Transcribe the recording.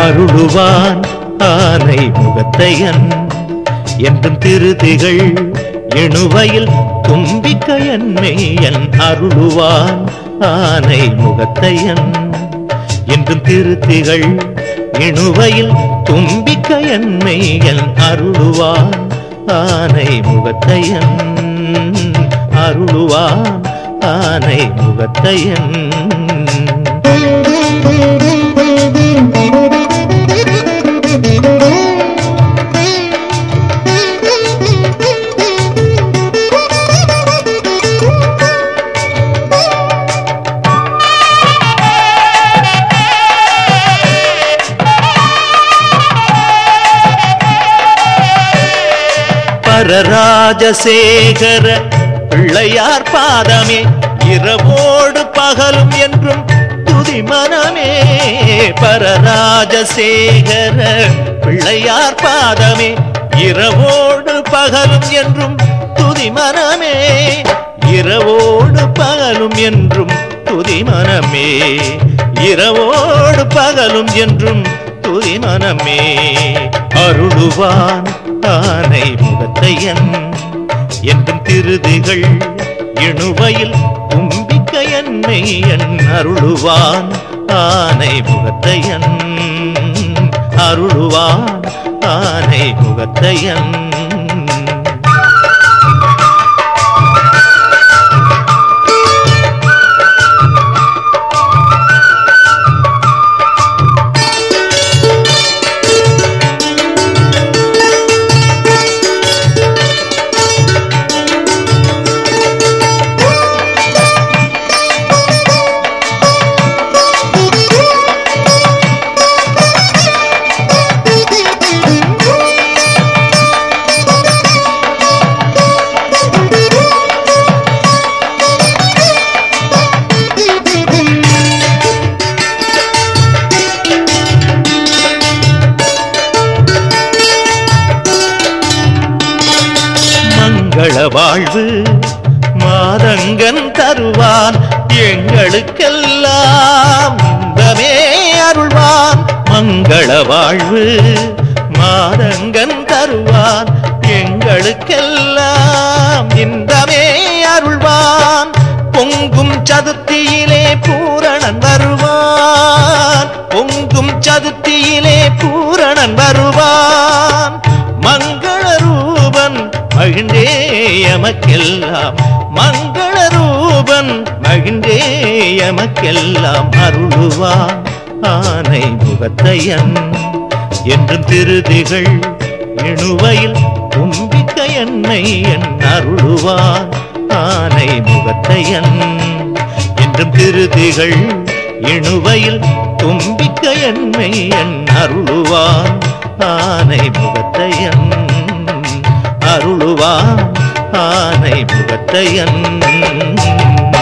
அருளுவான் ஆனை முகத்தையன் என்றும் திருதிகள் இணுவையில் தும்பிக்கையன் மெய்யன் அருளுவான் ஆனை முகத்தையன் என்றும் திருத்திகள் இணுவையில் தும்பிக்கையன் மெய்யன் அருளுவான் ஆனை முகத்தையன் அருளுவான் ஆனை முகத்தையன் பரராஜசேகர பிள்ளையார் பாதமே இரவோடு பகலும் என்றும் துதி மனமே பரராஜசேகர பிள்ளையார் பாதமே இரவோடு பகலும் என்றும் துதி மனமே இரவோடு பகலும் என்றும் துதி மனமே இரவோடு பகலும் என்றும் துதி மனமே அருளுவான் ஆனை முகத்தையன் என்றும் திருதிகள் இணுவையில் தும்பிக்கையன்னை என் அருளுவான் ஆனை முகத்தையன் அருளுவான் ஆனை முகத்தையன் மங்கள வாழ்வு மாதங்கன் தருவான் எங்களுக்கெல்லாம் இன்பமே அருள்வான் மங்கள வாழ்வு மாதங்கன் தருவான் எங்களுக்கெல்லாம் இன்பமே அருள்வான் பொங்கும் சதுர்த்தியிலே பூரணன் வருவான் பொங்கும் சதுர்த்தியிலே பூரணன் வருவான் மங்கள ரூபன் மகிழ்ந்தே எமக்கெல்லாம் மங்கள ரூபன் மகிழ்ந்தே எமக்கெல்லாம் அருளுவான் ஆனை முகத்தையன் என்றும் திருதிகள் இணுவையில் தும்பிக்கையன்னை என் அருளுவான் ஆனை முகத்தையன் என்றும் திருதிகள் இணுவையில் தும்பிக்கையன்மை என் அருளுவான் ஆனை முகத்தையன் அருளுவான் ஆனை முகத்தையன்